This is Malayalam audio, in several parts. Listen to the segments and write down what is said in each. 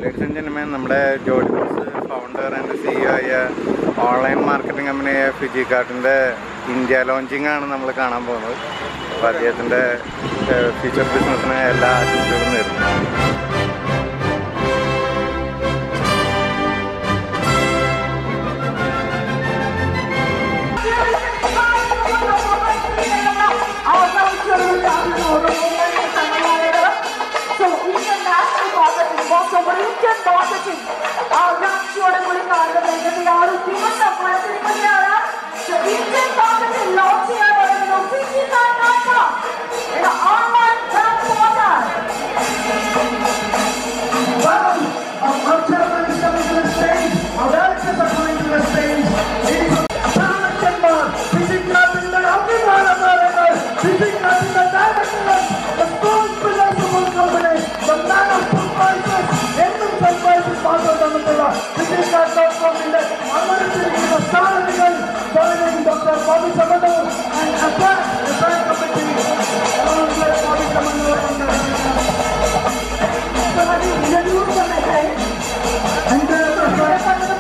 ലേഡീസ് ആൻഡ് ജെന്റിൽമാൻ നമ്മുടെ ജോഡി ബോസ് ഫൗണ്ടർ ആൻഡ് സിഇഒ ആയ ഓൺലൈൻ മാർക്കറ്റിംഗ് കമ്പനിയായ ഫിജി കാർട്ടിൻ്റെ ഇന്ത്യ ലോഞ്ചിങ് ആണ് നമ്മൾ കാണാൻ പോകുന്നത് അപ്പോൾ അദ്ദേഹത്തിൻ്റെ ഫ്യൂച്ചർ ബിസിനസ്സിന് എല്ലാ ആശംസകളും നേരുന്നു So international marketing, boss over Indian marketing. ആ രാഷ്ട്രീയോടെ കൂടി കാണുന്നത് ആ ഒരു ദിവസം മനസ്സിലാക്കുകയാണ് So Indian marketing launch ചെയ്യാൻ പറയുന്നു in an online brand portal. Well, our chairman is coming to the stage. Our directors are coming to the stage. It is Panakkar, Physical അഭിമാനതാരങ്ങൾ Physical directors, the strong pillars of our company, the man of surprises, എന്നും surprises മാത്രം തന്നിട്ടുള്ള Physical.com-ന്റെ അമരത്തിരിക്കുന്ന സ്ഥാനങ്ങൾ joining Dr. Bobby Samador and APAC, the brand committee, along with Bobby Samador and the So have you introduced the message? and the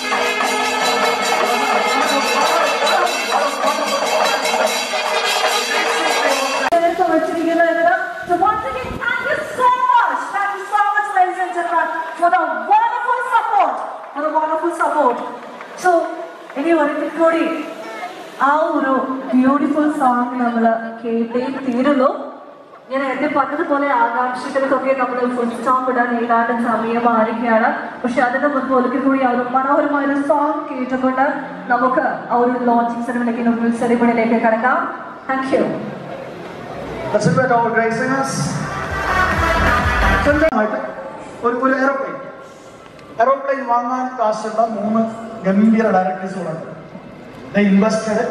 നേരത്തെ വെച്ചിരിക്കുന്നത് എന്നത്. So once again, thank you so much. Thank you so much, ladies and gentlemen, for the wonderful support. For the wonderful support. So, ഇനി ഒരിക്കൽ കൂടി ആ ഒരു ബ്യൂട്ടിഫുൾ സോങ് നമ്മൾ കേട്ടേ തീരുന്നു ഞാൻ നേരത്തെ പറഞ്ഞതുപോലെ ആകാംക്ഷകൾക്കൊക്കെ നമ്മൾ ഫുൾ സ്റ്റോപ്പ് ഇടാൻ ഏതാണ്ട് സമയമായിരിക്കുകയാണ് പക്ഷെ അതിന് മുൻപ് ഒരിക്കൽ കൂടി ആ ഒരു മനോഹരമായ ഒരു സോങ് കേട്ടുകൊണ്ട് നമുക്ക് ആ ഒരു ലോഞ്ചിങ് സെറിമണിക്ക് മുമ്പിൽ സെറിമണിയിലേക്ക് കിടക്കാം thank you Let's celebrate our great singers. സ്വന്തമായിട്ട് ഒരു ഒരു എയറോപ്ലെയിൻ എയറോപ്ലെയിൻ വാങ്ങാൻ കാശുള്ള മൂന്ന് ഗംഭീര ഡയറക്ടേഴ്സുകളുണ്ട് ഇൻവെസ്റ്റഡ്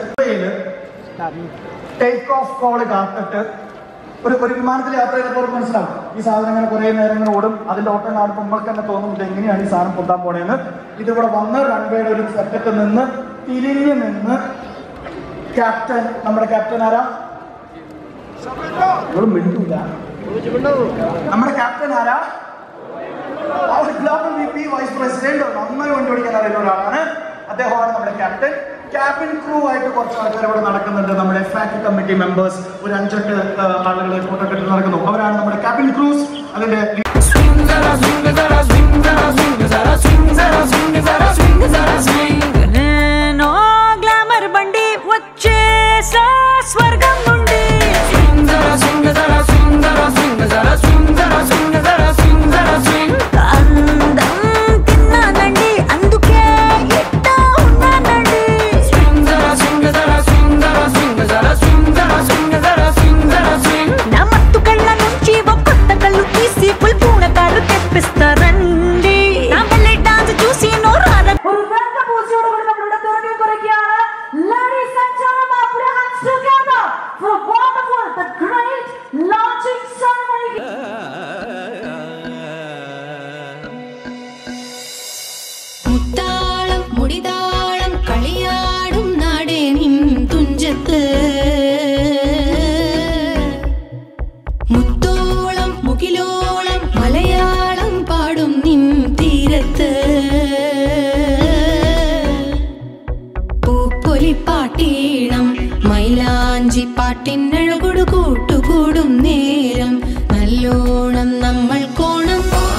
ടേക്ക് ഓഫ് കോള് കാത്തിട്ട് ഒരു ഒരു വിമാനത്തിൽ യാത്ര ചെയ്തപ്പോൾ മനസ്സിലാവും ഈ സാധനം ഇങ്ങനെ കുറേ നേരം ഇങ്ങനെ ഓടും അതിന്റെ ഓട്ടം കാണുമ്പോൾ നമ്മൾക്ക് തന്നെ തോന്നും ഇത് എങ്ങനെയാണ് ഈ സാധനം പൊന്താൻ പോണേന്ന് ഇതിവിടെ വന്ന് റൺവേയുടെ ഒരു സെറ്റത്ത് നിന്ന് തിരിഞ്ഞു നിന്ന് ക്യാപ്റ്റൻ നമ്മുടെ ക്യാപ്റ്റൻ ആരാ ഇവള് മിണ്ടൂല നമ്മുടെ ക്യാപ്റ്റൻ ആരാ അവർ global V P vice president നന്നായി വണ്ടി ഓടിക്കാൻ അറിയുന്ന ഒരാളാണ് അദ്ദേഹമാണ് നമ്മുടെ ക്യാപ്റ്റൻ ക്യാബിൻ ക്രൂ ആയിട്ട് കുറച്ച് ആൾക്കാർ ഇവിടെ നടക്കുന്നുണ്ട് നമ്മുടെ ഫാക്ടറി കമ്മിറ്റി മെമ്പേഴ്സ് ഒരു അഞ്ചെട്ട് ആളുകൾ ഫോട്ടോ കെട്ടി നടക്കുന്നു അവരാണ് നമ്മുടെ ക്യാബിൻ ക്രൂസ് അതിന്റെ నేను గ్లామర్ బండి వచ్చేసా స్వర్గం నుండి అందం తిన్నానండి అందుకే ఇట్టా ఉన్నానండి నా మత్తు కళ్ళ నుంచి ఒక కొత్త కళ్ళు తీసి ఫుల్ పూల కారు తెప్పిస్తారండి నా బెల్లె డాన్స్ చూసి నోరాల ഒരു വെണ്ട പൂച്ചയോട് കൂടി നമ്മളിവിടെ തുടങ്ങി കുറിക്കുകയാണ് Ladies and gentlemen, put your hands together for a wonderful, the great launching ceremony. മുത്താളം മുടിതാളം കളിയാടും നാടേ നിൻ തുഞ്ചത്ത് മുത്തോളം മുകിലോളം മലയാളം പാടും നിൻ തീരത്ത് പൂപ്പൊലിപ്പാട്ടീണം മൈലാഞ്ചി പാട്ടിനഴകൊടു കൂട്ടുകൂടും നേരം നല്ലോണം നമ്മൾ കോണം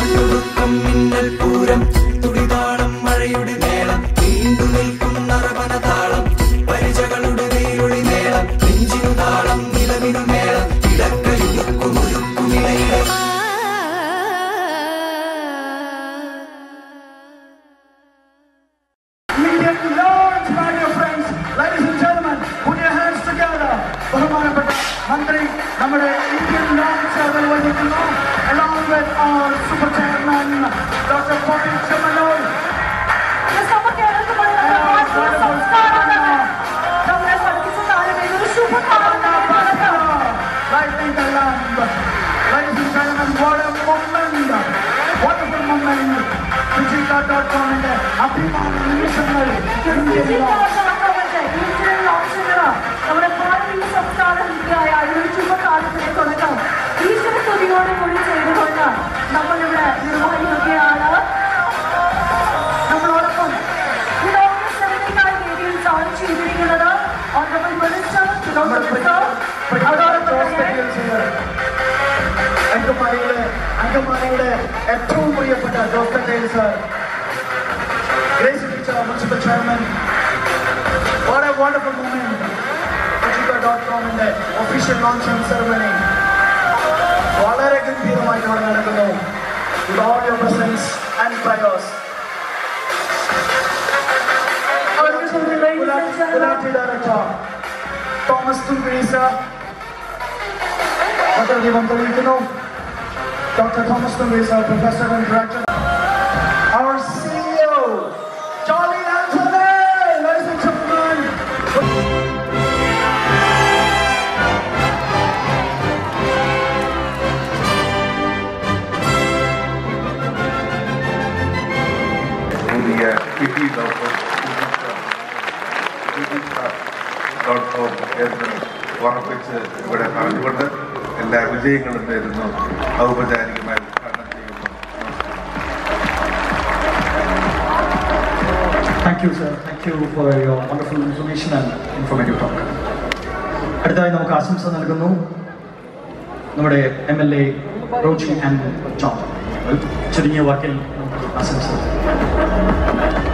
Immediate launch, my dear friends. Ladies and gentlemen, put your hands together. ബഹുമാനപ്പെട്ട മന്ത്രി നമ്മുടെ ഇന്ത്യൻ ലോഞ്ച് നിർവഹിക്കുന്നു along with our super chairman Dr. Bobby Chamanol. Yes, നമുക്ക് കേരളത്തിൽ വളരെ ഭാഷയും സംസ്കാരവും നമ്മളെ പഠിപ്പിച്ച കാലം ഇതൊരു ശുഭകാലമാണ് Lighting the lamp. Ladies and gentlemen, what a moment. Wonderful moment. Fujika.com ന്റെ അഭിമാന നിമിഷങ്ങൾ ഇന്ത്യൻ ലോഞ്ച് ഇന്ത്യൻ ലോഞ്ചിന് നമ്മുടെ ഭാരതീയ സംസ്ഥാന ഇന്ത്യയായ ഒരു ശുഭകാലത്തിന് തുടക്കം ഈശ്വര സ്തുതിയോട് കൂടി ചെയ്തുകൊണ്ട് നമ്മളിവിടെ നിർവഹിക്കുകയാണ് അങ്കമാലിയുടെ ഏറ്റവും പ്രിയപ്പെട്ട ഡോക്ടർ കൈൽ sir Grace teacher municipal chairman What a wonderful moment. Fujika.comന്റെ ഒഫീഷ്യൽ ലോഞ്ച് സെറമണി വളരെ ഗംഭീരമായിട്ട് ഇവിടെ നടക്കുന്നു with all your presence and prayers. Gulati Director Thomas Tungrisa പത്രദീപം തെളിയിക്കുന്നു ഡോക്ടർ തോമസ് തുമ്പീസ professor and director Our CEO, Charlie Anthony, ladies and gentlemen. പുതിയ കിറ്റി ഡോട്ട് ഡോട്ട് കോം എന്ന് ഉറപ്പിച്ച് ഇവിടെ പറഞ്ഞുകൊണ്ട് എല്ലാ വിജയങ്ങളും നേരുന്നു ഔപചാരികമായി ഉദ്ഘാടനം ചെയ്യുന്നു Thank you, sir. Thank you for your wonderful information and informative talk. അടുത്തതായി നമുക്ക് ആശംസ നൽകുന്നു നമ്മുടെ M L A Roji and John ചുരുങ്ങിയ വാക്കിൽ നമുക്ക് ആശംസ